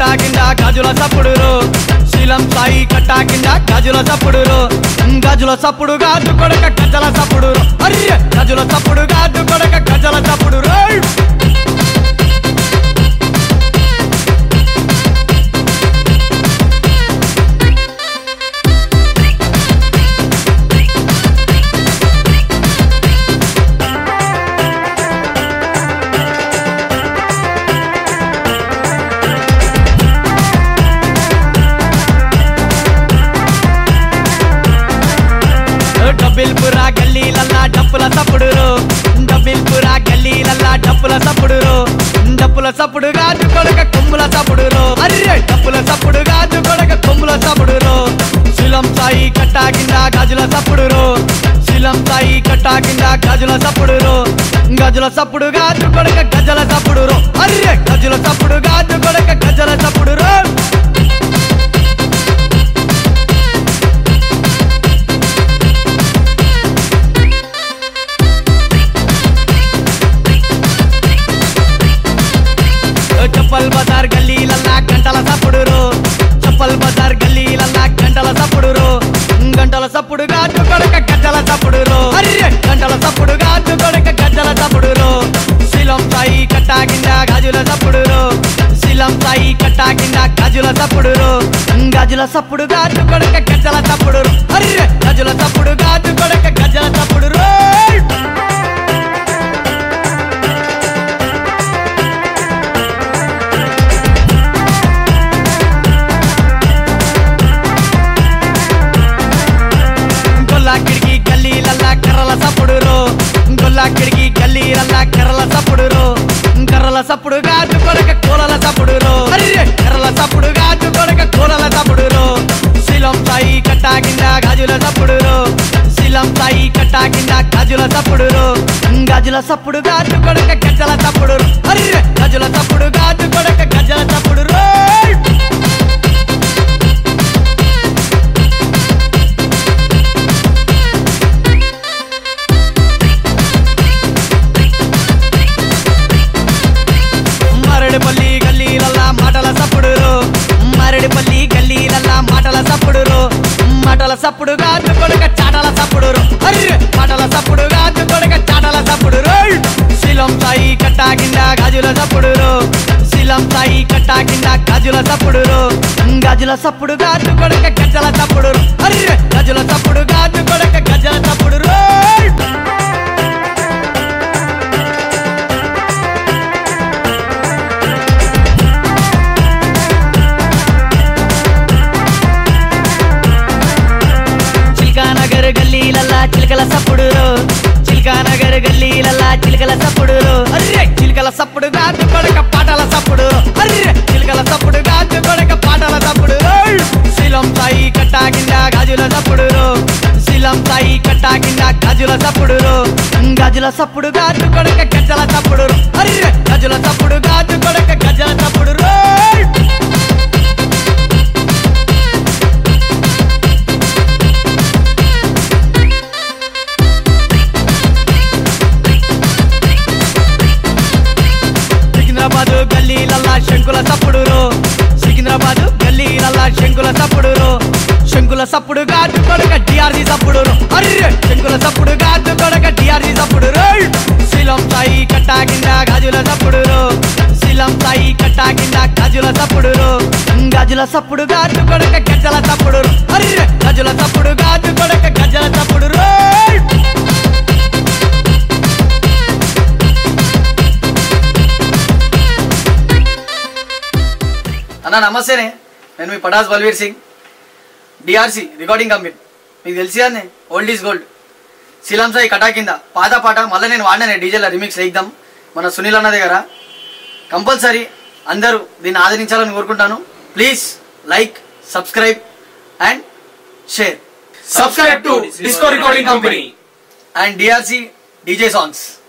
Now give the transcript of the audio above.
కట్టా కింద గాజుల సప్పుడు శీలం సాయి కట్టా కింద గాజుల సప్పుడు గాజుల సప్పుడు గాజు కొడక గజల సప్పుడు అర్రె గాజుల సప్పుడు గాజు కొడక గజల సప్పుడు రోయ్ డబ్బిల్పురా గల్లీలల్లా డప్పుల సప్పుడు డబ్బిల్పురా గల్లీలల్లా డప్పుల సప్పుడు డప్పుల సప్పుడు గాజు కొడక కొమ్ముల సప్పుడు అర్రె డప్పుల సప్పుడు గాజు కొడక కొమ్ముల సప్పుడు శిలం సాయి కట్టా కింద గాజుల సప్పుడు శిలం సాయి కట్టా కింద గాజుల సప్పుడు గజుల సప్పుడు గాజు కొడక గజల సప్పుడు అర్రె గజుల సప్పుడు గాజు కొడక గజల సప్పుడు చప్పల్ బజార్ గల్లీలల్లా గంటల సప్పుడు చప్పల్ బజార్ గల్లీలల్లా గంటల సప్పుడు గంటల సప్పుడు గాజు కొడక గజ్జల సప్పుడు అర్రె గంటల సప్పుడు గాజు కొడక గజ్జల సప్పుడు శిలం సాయి కట్టా కింద గాజుల సప్పుడు శిలం సాయి కట్టా కింద గాజుల సప్పుడు గాజుల సప్పుడు గాజు కొడక గజ్జల సప్పుడు అర్రె గాజుల సప్పుడు గాజు కొడక గజ్జల సప్పుడు రోయ్ గొల్లా కిడికి గల్లీలల్లా కర్రల సప్పుడు గొల్లా కిడికి గల్లీలల్లా కర్రల సప్పుడు కర్రల సప్పుడు గాజు కొడక కూలల సప్పుడు అర్రె కర్రల సప్పుడు గాజు కొడక కూలల సప్పుడు శిలం సాయి కట్టా కింద గాజుల సప్పుడు శిలం సాయి కట్టా కింద గాజుల సప్పుడు గాజుల సప్పుడు గాజు కొడక గజ్జల సప్పుడు అర్రె గజుల సప్పుడు గాజు కొడక గజ్జల సప్పుడు రోయ్ మరడిపల్లి గల్లీలల్లా మాటల సప్పుడు మరడిపల్లి గల్లీలల్లా మాటల సప్పుడు మాటల సప్పుడు గాజు కొడక చాటల సప్పుడు అర్రె మాటల సప్పుడు గాజు కొడక చాటల సప్పుడు రోయ్ శిలం సాయి కట్టా కింద గాజుల సప్పుడు శిలం సాయి కట్టా కింద గాజుల సప్పుడు గాజుల సప్పుడు గాజు కొడక గజ్జల సప్పుడు అర్రె గజుల సప్పుడు గాజు కొడక గజ్జల సప్పుడు రోయ్ చిల్కానగర్ గల్లీలల్లా చిలకల సప్పుడు చిల్కానగర్ గల్లీలల్లా చిలకల సప్పుడు అర్రె చిలకల సప్పుడు గాజు కొడక పాటల సప్పుడు అర్రె చిలకల సప్పుడు గాజు కొడక పాటల సప్పుడు ఓయ్! శిలం సాయి కట్టా కింద గాజుల సప్పుడు శిలం సాయి కట్టా కింద గాజుల సప్పుడు గాజుల సప్పుడు గాజు కొడక గజ్జల సప్పుడు అర్రె గజుల సప్పుడు గాజు కొడక గజ్జల సప్పుడు రోయ్! సికింద్రాబాద్ గల్లీలల్లా శంకుల సప్పుడు సికింద్రాబాద్ గల్లీలల్లా శంకుల సప్పుడు శంకుల సప్పుడు గాజు కొడక డిఆర్జీ సప్పుడు అర్రె శంకుల సప్పుడు గాజు కొడక డిఆర్జీ సప్పుడు రోయ్! శిలం సాయి కట్టా కింద గాజుల సప్పుడు శిలం సాయి కట్టా కింద గాజుల సప్పుడు గాజుల సప్పుడు గాజు కొడక గజ్జల సప్పుడు అర్రె గజుల సప్పుడు గాజు కొడక గజ్జల సప్పుడు రోయ్! అన్న నమస్తేనే నేను మీ Patas Balveer Singh DRC recording company మీకు తెలిసి కానీ ఓల్డ్ ఈజ్ గోల్డ్ శీలం సాయి కటా కింద పాత పాట మళ్ళీ నేను వాడినాను డీజేల రిమిక్స్ వేద్దాం మన సునీల్ అన్న దగ్గర కంపల్సరీ అందరూ దీన్ని ఆదరించాలని కోరుకుంటాను please like subscribe and share Subscribe to Disco Recording Company. And DRC DJ songs